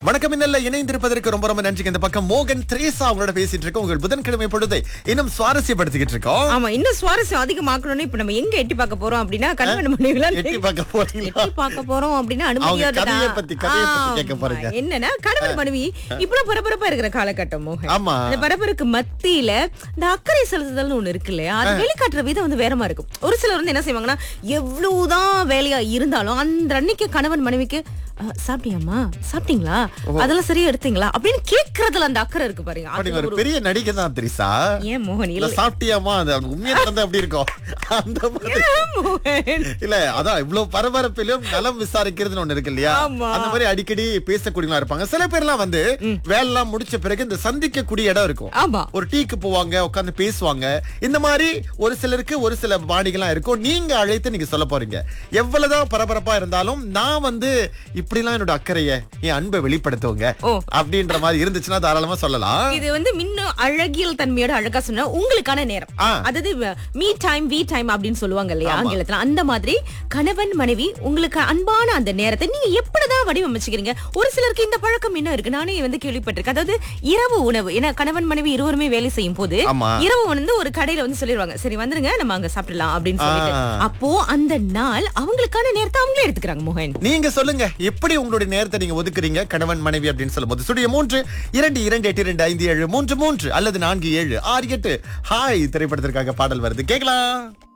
வணக்கம் இன்னல்ல இணைந்திருப்பதற்கு ரொம்ப ரொம்ப நன்றி இந்த பக்கம் மோகன் த்ரேசா அவங்களோட பேசிட்டு இருக்கோம் உங்கள் புதன்கிழமை பொழுதை இன்னும் சுவாரஸ்யப்படுத்திக்கிட்டு இருக்கோம் ஆமா இன்னும் சுவாரஸ்யம் அதிகமாக்கணும்னு இப்ப நம்ம எங்க எட்டி பார்க்க போறோம் அப்படின்னா கணவன் மனைவில எட்டி பார்க்க போறீங்களா எட்டி பார்க்க போறோம் அப்படின்னா அவங்க அனுமதியோட கதையை பத்தி- கதையை பத்தி கேட்க போறீங்க. என்னன்னா கணவன் மனைவி இப்பெல்லாம் பரபரப்பா இருக்கிற காலகட்டம் மோகன் ஆமா. அந்த பரபரப்புக்கு மத்தியில இந்த அக்கறை செலுத்துதல்னு ஒண்ணு இருக்கு இல்லையா அது வெளிக்காட்டுற விதம் வந்து வேறமா இருக்கும் ஒரு சிலர் வந்து என்ன செய்வாங்கன்னா எவ்வளவுதான் வேலையா இருந்தாலும் அந்த அன்னைக்கு கணவன் மனைவிக்கு "அஹ், சாப்பிட்டியாம்மா சாப்பிட்டீங்களா அதெல்லாம் சரியா எடுத்தீங்களா அப்படின்னு கேக்குறதுல அந்த அக்கறை இருக்கு பாருங்க அப்படி அது ஒரு ஒரு பெரிய நடிகை தான் திரிசா ஏன் மோகன் இல்ல இல்ல சாப்பிட்டியாமா அது அவங்க உண்மையா நடந்தா அப்படி இருக்கும் அந்த மாதிரி மோகன் இல்ல அதான் இவ்வளவு பரபரப்பிலும் நலம் விசாரிக்கிறதுன்னு ஒண்ணு இருக்கு இல்லையா ஆமா. அந்த மாதிரி அடிக்கடி பேசக்கூடியவங்களா இருப்பாங்க சில பேர்லாம் வந்து வேலை எல்லாம் முடிச்ச பிறகு இந்த சந்திக்கக்கூடிய இடம் இருக்கும் ஆமா ஒரு டீக்கு போவாங்க உட்கார்ந்து பேசுவாங்க இந்த மாதிரி ஒரு சிலருக்கு ஒரு சில பாடிகள்லாம் இருக்கும் நீங்க அழைத்து நீங்க சொல்ல போறீங்க எவ்வளவுதான் பரபரப்பா இருந்தாலும் நான் வந்து இப்படிலாம் என்னோட அக்கறைய என் அன்பை வெளிப்படுத்துவங்க ஓ. அப்படின்ற மாதிரி இருந்துச்சுன்னா தாராளமா சொல்லலாம் இது வந்து மின்னும் அழகியல் தன்மையோட அழகா சொன்னா உங்களுக்கான நேரம் ஆ. அதாவது மீ டைம் வி டைம் அப்படின்னு சொல்லுவாங்க இல்லையா ஆமா. ஆங்கிலத்துல அந்த மாதிரி கணவன் மனைவி உங்களுக்கு அன்பான அந்த நேரத்தை நீங்க எப்படிதான் வடிவமைச்சுக்கிறீங்க ஒரு சிலருக்கு இந்த பழக்கம் என்ன இருக்கு நானே வந்து கேள்விப்பட்டிருக்கேன் அதாவது இரவு உணவு ஏன்னா கணவன் மனைவி இருவருமே வேலை செய்யும் போது ஆமா. இரவு வந்து ஒரு கடையில வந்து சொல்லிடுவாங்க சரி வந்துருங்க நம்ம அங்க சாப்பிடலாம் அப்படின்னு சொல்லிட்டு ஆ. அப்போ அந்த நாள் அவங்களுக்கான நேரத்தை அவங்களே எடுத்துக்கிறாங்க மோகன் நீங்க சொல்லுங்க எப்படி உங்களுடைய நேரத்தை நீங்க ஒதுக்குறீங்க கணவன் மனைவி அப்படின்னு சொல்லும்போது சுடிய மூன்று இரண்டு இரண்டு எட்டு இரண்டு ஐந்து ஏழு மூன்று மூன்று அல்லது நான்கு ஏழு ஆறு எட்டு ஹாய் திரைப்படத்திற்காக பாடல் வருது கேக்கலாம்